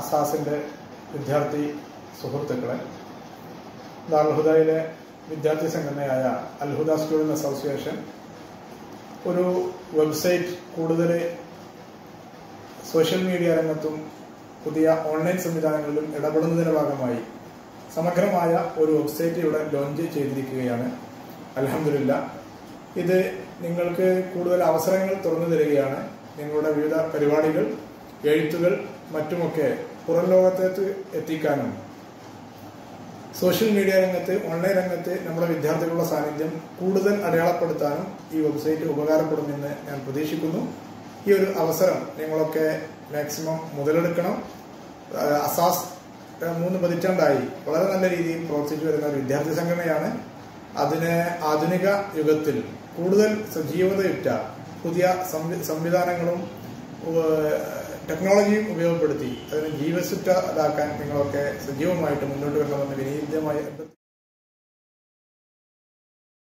അസാസിന്റെ വിദ്യാർത്ഥി സുഹൃത്തുക്കളെ ദാൽഹുദയിലെ വിദ്യാർത്ഥി സംഘടനയായ അൽഹുദ സ്റ്റുഡന്റ് അസോസിയേഷൻ ഒരു വെബ്സൈറ്റ് കൂടുതൽ സോഷ്യൽ മീഡിയ രംഗത്തും പുതിയ ഓൺലൈൻ സംവിധാനങ്ങളിലും ഇടപെടുന്നതിന്റെ ഭാഗമായി സമഗ്രമായ ഒരു വെബ്സൈറ്റ് ഇവിടെ ലോഞ്ച് ചെയ്തിരിക്കുകയാണ് അലഹമില്ല ഇത് നിങ്ങൾക്ക് കൂടുതൽ അവസരങ്ങൾ തുറന്നു തരികയാണ് നിങ്ങളുടെ വിവിധ പരിപാടികൾ എഴുത്തുകൾ മറ്റുമൊക്കെ പുറം ലോകത്തേക്ക് എത്തിക്കാനും സോഷ്യൽ മീഡിയ രംഗത്ത് ഓൺലൈൻ രംഗത്ത് നമ്മുടെ വിദ്യാർത്ഥികളുടെ സാന്നിധ്യം കൂടുതൽ അടയാളപ്പെടുത്താനും ഈ വെബ്സൈറ്റ് ഉപകാരപ്പെടുമെന്ന് ഞാൻ പ്രതീക്ഷിക്കുന്നു ഈ ഒരു അവസരം നിങ്ങളൊക്കെ മാക്സിമം മുതലെടുക്കണം ആ, അസാസ് ആ, മൂന്ന് പതിറ്റാണ്ടായി വളരെ നല്ല രീതിയിൽ പ്രവർത്തിച്ചു വരുന്ന ഒരു വിദ്യാർത്ഥി സംഘടനയാണ് അതിന് ആധുനിക യുഗത്തിൽ കൂടുതൽ സജീവതയുറ്റ പുതിയ സംവി- സംവിധാനങ്ങളും ഏഹ്, ടെക്നോളജിയും ഉപയോഗപ്പെടുത്തി അതിനെ ജീവസുറ്റതാക്കാൻ നിങ്ങളൊക്കെ സജീവമായിട്ട് മുന്നോട്ട് വരണമെന്ന് വിനീതമായി